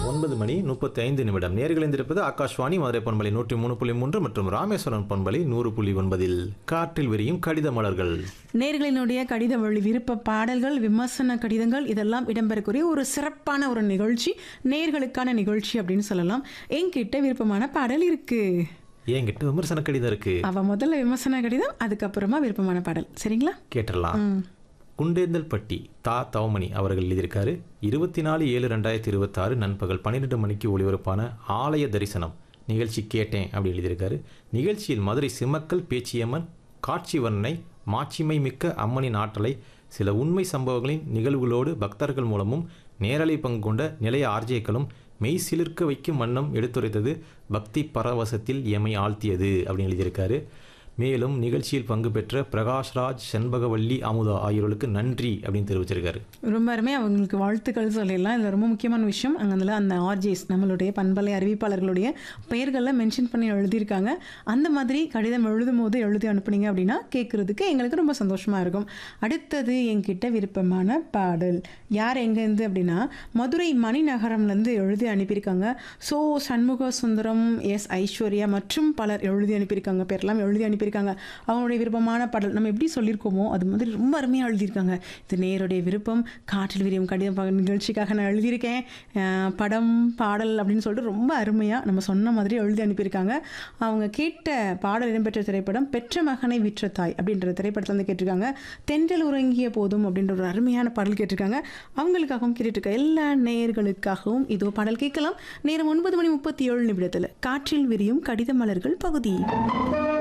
ஒன்பது மணி முப்பத்தி ஐந்து நிமிடம் நேர்கள் இருந்திருப்பது ஆகாஷ்வாணி மதுரை பண்பலை நூற்றி மூணு புள்ளி மூன்று மற்றும் ராமேஸ்வரம் பண்பலை நூறு புள்ளி ஒன்பதில் காற்றில் விரியும் கடித மலர்கள் நேர்களினுடைய கடித வழி விருப்ப பாடல்கள் விமர்சன கடிதங்கள் இதெல்லாம் இடம்பெறக்கூடிய ஒரு சிறப்பான ஒரு நிகழ்ச்சி நேர்களுக்கான நிகழ்ச்சி அப்படின்னு சொல்லலாம் என்கிட்ட விருப்பமான பாடல் இருக்கு என்கிட்ட விமர்சன கடிதம் இருக்கு அவ முதல்ல விமர்சன கடிதம் அதுக்கப்புறமா விருப்பமான பாடல் சரிங்களா கேட்டுடலாம் குண்டேந்தல் பட்டி தா தவமணி அவர்கள் எழுதியிருக்காரு இருபத்தி நாலு ஏழு ரெண்டாயிரத்தி இருபத்தாறு நண்பகல் பன்னிரெண்டு மணிக்கு ஒளிபரப்பான ஆலய தரிசனம் நிகழ்ச்சி கேட்டேன் அப்படி எழுதியிருக்காரு நிகழ்ச்சியில் மதுரை சிம்மக்கல் பேச்சியம்மன் காட்சி வர்ணனை மாட்சிமை மிக்க அம்மனின் ஆற்றலை சில உண்மை சம்பவங்களின் நிகழ்வுகளோடு பக்தர்கள் மூலமும் நேரலை பங்கு கொண்ட நிலைய ஆர்ஜேக்களும் மெய் சிலிர்க்க வைக்கும் வண்ணம் எடுத்துரைத்தது பக்தி பரவசத்தில் எமை ஆழ்த்தியது அப்படின்னு எழுதியிருக்காரு மேலும் நிகழ்ச்சியில் பங்கு பெற்ற பிரகாஷ்ராஜ் செண்பகவல்லி அமுதா ஆகியோர்களுக்கு நன்றி அப்படின்னு தெரிவிச்சிருக்காரு ரொம்ப அருமை அவங்களுக்கு வாழ்த்துக்கள் சொல்லிடலாம் இதில் ரொம்ப முக்கியமான விஷயம் அங்கே அதில் அந்த ஆர்ஜேஸ் நம்மளுடைய பண்பலை அறிவிப்பாளர்களுடைய பெயர்களில் மென்ஷன் பண்ணி எழுதியிருக்காங்க அந்த மாதிரி கடிதம் எழுதும் போது எழுதி அனுப்புனீங்க அப்படின்னா கேட்குறதுக்கு எங்களுக்கு ரொம்ப சந்தோஷமாக இருக்கும் அடுத்தது என்கிட்ட விருப்பமான பாடல் யார் எங்கேருந்து அப்படின்னா மதுரை மணிநகரம்லேருந்து எழுதி அனுப்பியிருக்காங்க சோ சண்முக சுந்தரம் எஸ் ஐஸ்வர்யா மற்றும் பலர் எழுதி அனுப்பியிருக்காங்க பேர்லாம் எழுதி அனுப்பியிருக்காங்க அவங்களுடைய விருப்பமான பாடல் நம்ம எப்படி சொல்லியிருக்கோமோ அது மாதிரி ரொம்ப அருமையாக எழுதியிருக்காங்க இது நேருடைய விருப்பம் காற்றில் விரியும் கடிதம் ப- நிகழ்ச்சிக்காக நான் எழுதியிருக்கேன் அஹ் படம் பாடல் அப்படின்னு சொல்லிட்டு ரொம்ப அருமையாக நம்ம சொன்ன மாதிரி எழுதி அனுப்பியிருக்காங்க அவங்க கேட்ட பாடல் இடம்பெற்ற திரைப்படம் பெற்ற மகனை விற்ற தாய் அப்படின்ற திரைப்படத்தில் வந்து கேட்டிருக்காங்க தென்றல் உறங்கிய போதும் அப்படின்ற ஒரு அருமையான பாடல் கேட்டிருக்காங்க அவங்களுக்காகவும் கேட்டுட்டு இருக்க எல்லா நேயர்களுக்காகவும் இதோ பாடல் கேட்கலாம் நேரம் ஒன்பது மணி முப்பத்தி ஏழு நிமிடத்தில் காற்றில் விரியும் கடித மலர்கள் பகுதி